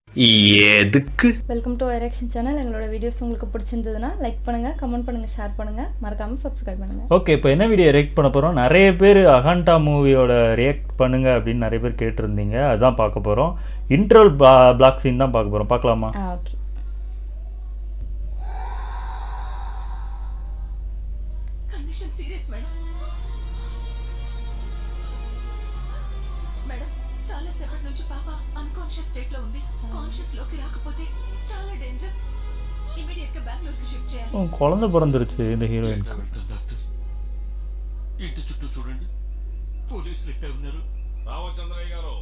எதுக்கு welcome to எரெக்ஷன் channel எங்களோட வீடியோஸ் உங்களுக்கு பிடிச்சிருந்ததுன்னா லைக் பண்ணுங்க கமெண்ட் பண்ணுங்க ஷேர் பண்ணுங்க மறக்காம சப்ஸ்கிரைப் பண்ணுங்க ஓகே இப்போ என்ன வீடியோ ரியாக்ட் பண்ண போகிறோம் நிறைய பேர் அகண்டா மூவியோட ரியாக்ட் பண்ணுங்க அப்படின்னு நிறைய பேர் கேட்டிருந்தீங்க அதுதான் பார்க்க போகிறோம் இன்ட்ரல் பிளாக் சீன் தான் பார்க்க போகிறோம் பார்க்கலாமா ஆ okay condition serious madam madam చాలా సేపటి నుంచి పాప అన్కాన్షియస్ స్టేట్ లో ఉంది కాన్షియస్ లోకి రాకపోతే చాలా డేంజర్ ఇమీడియట్ గా బెంగళూరు కి షిఫ్ట్ చేయాలి ஓ, குழந்தை பிறந்துருச்சு இந்த ஹீரோயினுக்கு వెళ్తాం డాక్టర్ ఇంటి చుట్టూ చూడండి పోలీసులు ఎట్టే ఉన్నారు రామచంద్రయ్య గారు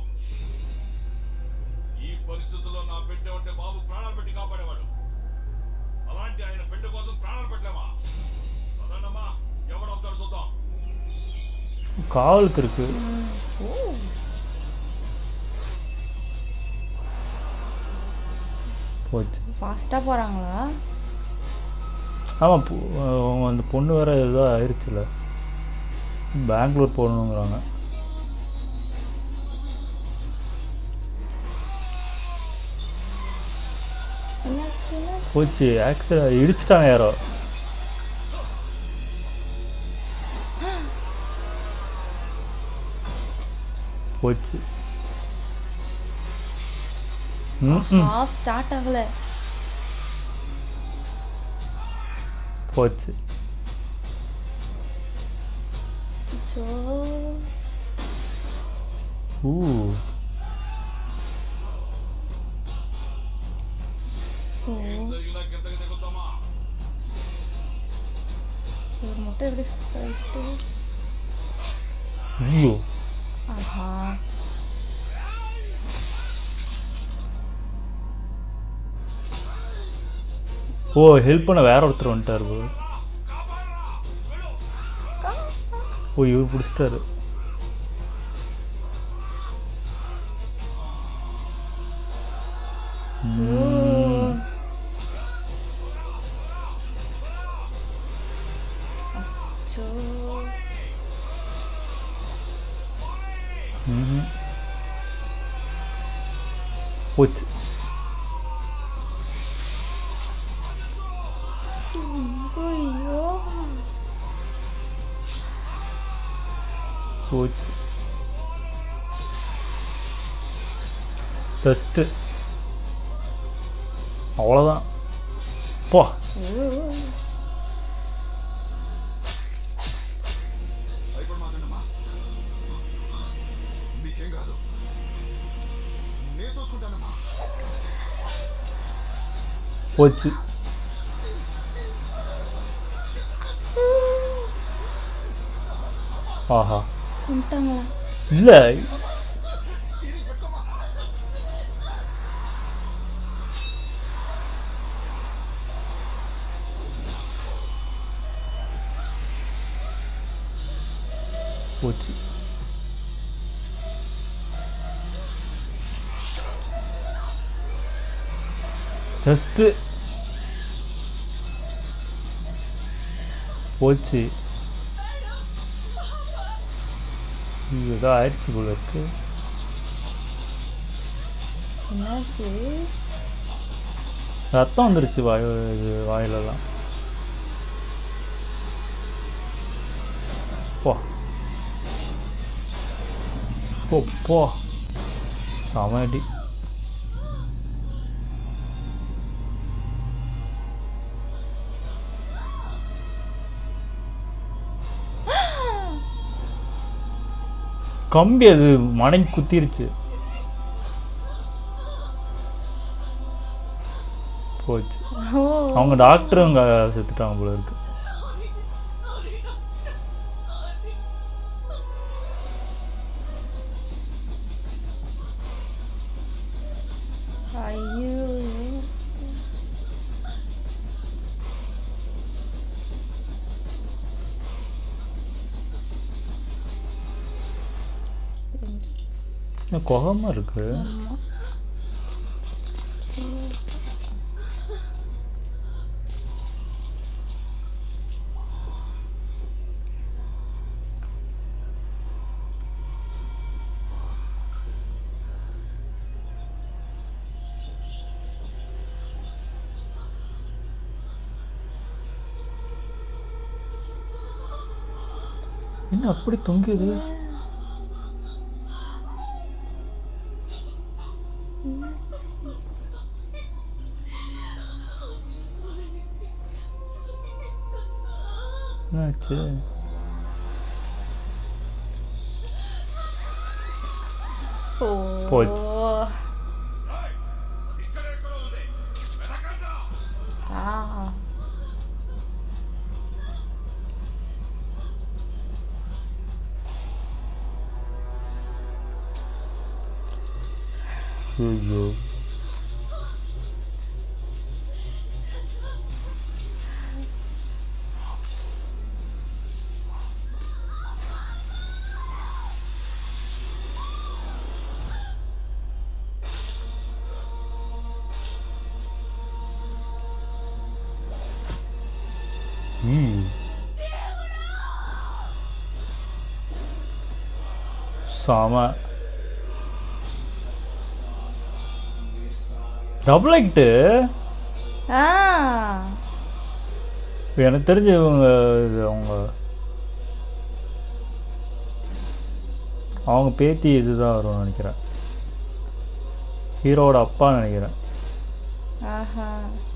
ఈ పరిస్థితుల్లో నా బిడ్డ ఉంటే బాబు ప్రాణాలు పెట్టి కాపాడేవాడు అలాంటి ఆయన బిడ్డ కోసం ప్రాణాలు పెట్టలేమా అదన్నమ్మా ఎవడవుతాడు చూద్దాం காவலுக்கு இருக்கு போச்சு ஃபாஸ்ட்டாக போகிறாங்களா ஆமாம் அந்த பொண்ணு வேற ஏதோ ஆயிடுச்சுல பெங்களூர் போகணுங்கிறாங்க போச்சு ஆக்சிடென்ட் இடிச்சிட்டாங்க யாரோ போச்சு ம் ம் ஆஃப் ஸ்டார்ட் ஆகலை போச்சு அச்சோ. ஊ ஓ జరిగినా కిందకి దిగుతామా ஒரு முட்டை எப்படி போயிட்டு ஐயோ ஆஹா ஓ ஹெல்ப் பண்ண வேற ஒருத்தர் வந்துட்டாரு bro. ஓ இவர் பிடிச்சிட்டாரு ம். அச்சோ ம்ஹும். போச்சு ஐயோ போச்சு டஸ்ட்டு அவ்வளோதான் போ భయపడమాకండమ్మా మీకేం కాదు నేను చూసుకుంటానమ్మా போச்சு ஆஹா வந்துட்டாங்களா இல்லை போச்சு ஜஸ்ட்டு போச்சு இது ஏதோ ஆயிடுச்சு போல இருக்கு என்னாச்சு ரத்தம் வந்துருச்சு வாய் இது வாயிலெல்லாம் போ போ போ சமடி கம்பி அது மடங்கி குத்திருச்சு போச்சு ஓ அவங்க டாக்டர் அங்கே செத்துட்டாங்க போல இருக்கு ஐயோ என்ன குகமா இருக்கு என்ன அப்படி தொங்குது என்னாச்சு ఓ పోచ్. ఇక్కడ ఎక్కడ ఉంది వెతకండి ఆ. ஐயோ ம் சாம டபுள் ஆக்ட்டு ஆ எனக்கு தெரிஞ்சு இவங்க இது அவங்க அவங்க பேத்தி இதுதான் வரும்னு நினைக்கிறேன் ஹீரோவோட அப்பா நினைக்கிறேன் ஆஹா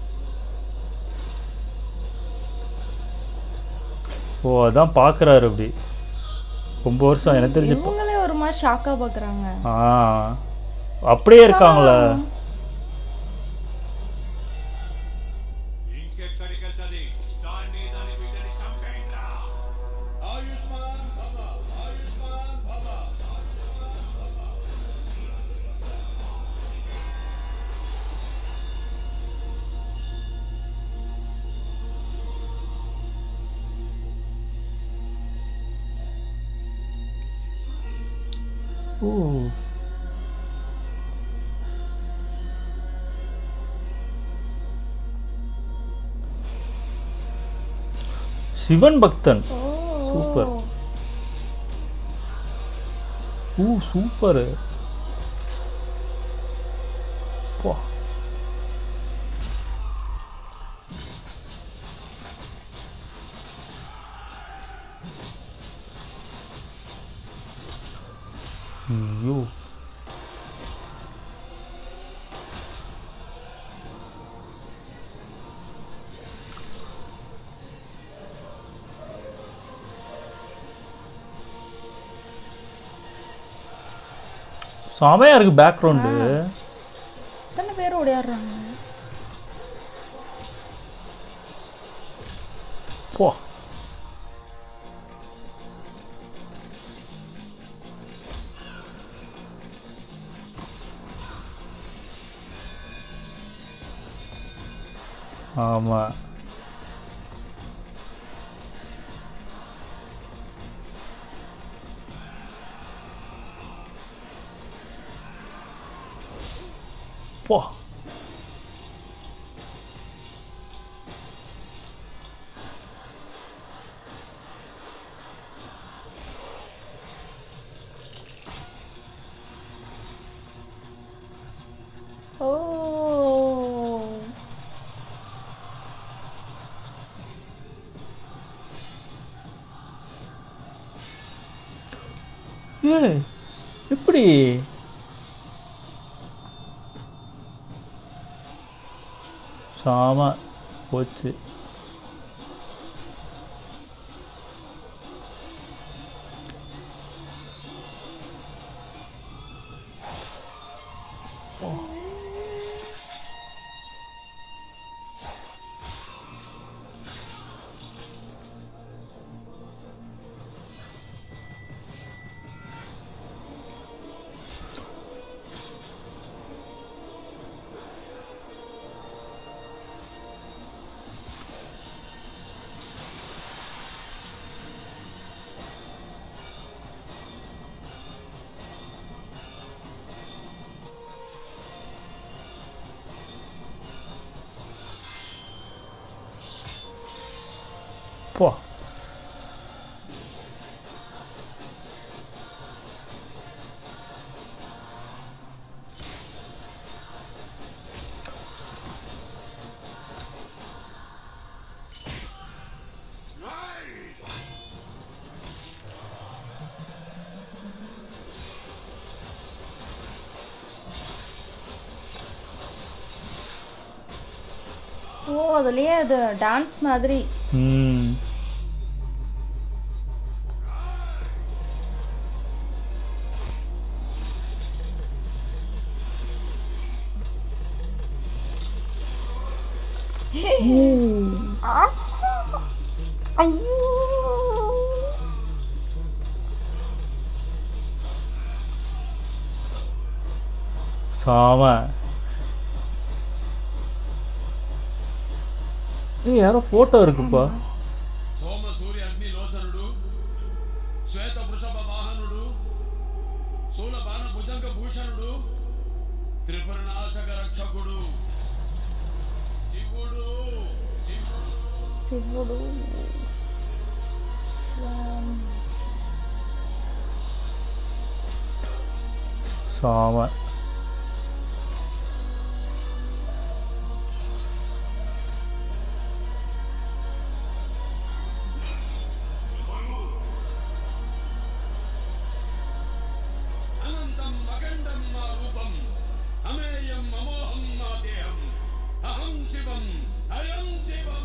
ஓ அதான் பார்க்குறாரு அப்படி ரொம்ப வருஷம் எனக்கு தெரிஞ்சு இப்போ இவங்களே ஒரு மாதிரி ஷாக்கா பாக்குறாங்க ஆ அப்படியே இருக்காங்களே ఇంకెక్కడికి వెళ్తుంది దాన్ని దాని బిడ్డని చంపేయండిరా ఆయుష్మాన్ భవ ఆయుష్మాన్ భవ ஓ சிவன் பக்தன் ஓ சூப்பர். ஊ சூப்பர் போ ஐயோ செமையா இருக்கு பேக்ரவுண்டு எத்தனை பேர் ஓடியாடுறாங்க போ ஆமா போ ஓ ஏ எப்படி சாம போச்சு ஓ அதுலயே அது டான்ஸ் மாதிரி ம் சாம ஏய் யாரோ ஃபோட்டோ இருக்குப்பா సోమ సూర్య అగ్ని లోచనుడు శ్వేత వృషభ వాహనుడు శూల బాణ భుజంగ భూషణుడు త్రిపుర నాశక రక్షకుడు శివుడు శివుడు శివుడు சாம అనంతం అఖండం మా రూపం అమేయం అమోహం మా దేహం అహం శివం అయం శివం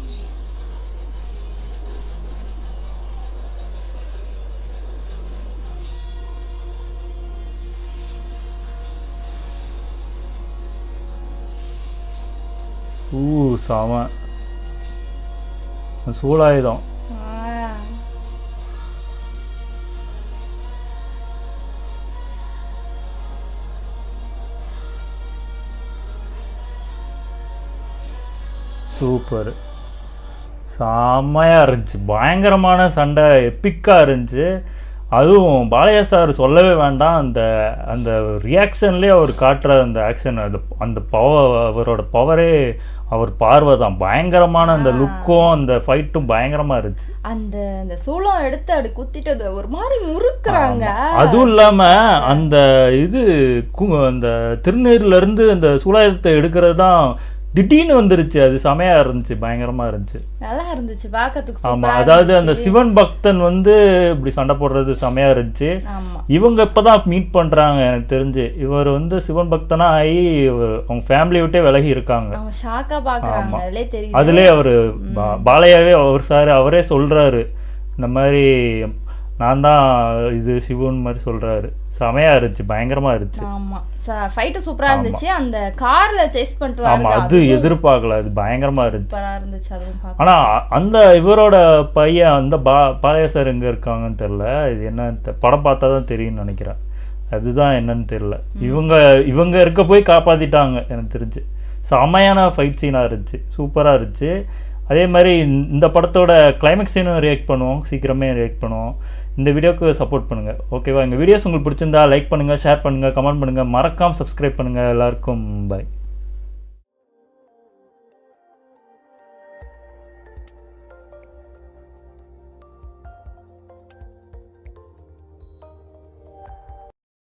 ஊ சாம சூளாயுதம் ஆ. சூப்பர் செம்மையாக இருந்துச்சு பயங்கரமான சண்டை எப்பிக்காக இருந்துச்சு அதுவும் பாலையா சார் சொல்லவே வேண்டாம் அந்த அந்த ரியாக்ஷன்லேயே அவர் காட்டுற அந்த ஆக்ஷன் அது அந்த பவர் அவரோட பவரே அவர் பார்வை தான் பயங்கரமான அந்த லுக்கும் அந்த ஃபைட்டும் பயங்கரமாக இருந்துச்சு அந்த அந்த சூளம் எடுத்து அப்படி குத்திட்டு அது ஒரு மாதிரி முறுக்குறாங்க ஆமா. அதுவும் இல்லாம அந்த இது கு- அந்த திருநீர்ல இருந்து அந்த சூலாயுதத்தை எடுக்கிறது தான் திடீர்னு வந்துருச்சு அது செமையா இருந்துச்சு பயங்கரமா இருந்துச்சு நல்லா இருந்துச்சு பார்க்கறதுக்கு ஆமா சூப்பரா அதாவது அந்த இருந்துச்சு. சிவன் பக்தன் வந்து இப்படி சண்டை போடுறது செமையா இருந்துச்சு ஆமா இவங்க இப்பதான் மீட் பண்றாங்க எனக்கு தெரிஞ்சு இவர் வந்து சிவன் பக்தனா ஆகி இவர் அவங்க ஃபேமிலி விட்டே விலகி இருக்காங்க அவங்க ஷாக்கா பாக்குறாங்க ஆமா. அதுலயே தெரியுது அதுலயே அவரு பா- பாலையாவே அவர் சார் அவரே சொல்றாரு இந்த மாதிரி நான் தான் இது சிவன் மாதிரி சொல்றாரு செமையா இருந்துச்சு பயங்கரமா இருந்துச்சு ஆமா ஃபைட் சூப்பரா ஆமா. இருந்துச்சு அந்த கார்ல சேஸ் பண்ணிட்டு ஆமா வரது அது அதுவும் எதிர்பார்க்கல அது பயங்கரமா இருந்துச்சு சூப்பரா இருந்துச்சு அதுவும் பார்க்க ஆனா அந்த இவரோட பையன் அந்த பா பாளைய சார் எங்க இருக்காங்கன்னு தெரியல இது என்ன படம் பார்த்தா தான் தெரியும்னு நினைக்கிறேன் அதுதான் என்னன்னு தெரியல இவங்க இவங்க இருக்க போய் காப்பாத்திட்டாங்க எனக்கு தெரிஞ்சு செமையான ஃபைட் சீனா இருந்துச்சு சூப்பரா இருந்துச்சு அதே மாதிரி இந்த- இந்த படத்தோட கிளைமேக்ஸ் சீனும் ரியாக்ட் பண்ணுவோம் சீக்கிரமே ரியாக்ட் பண்ணுவோம் இந்த வீடியோக்கு சப்போர்ட் பண்ணுங்க ஓகேவா எங்க வீடியோஸ் உங்களுக்கு பிடிச்சிருந்தா லைக் பண்ணுங்க ஷேர் பண்ணுங்க கமெண்ட் பண்ணுங்க மறக்காம சப்ஸ்கிரைப் பண்ணுங்க எல்லாருக்கும் பை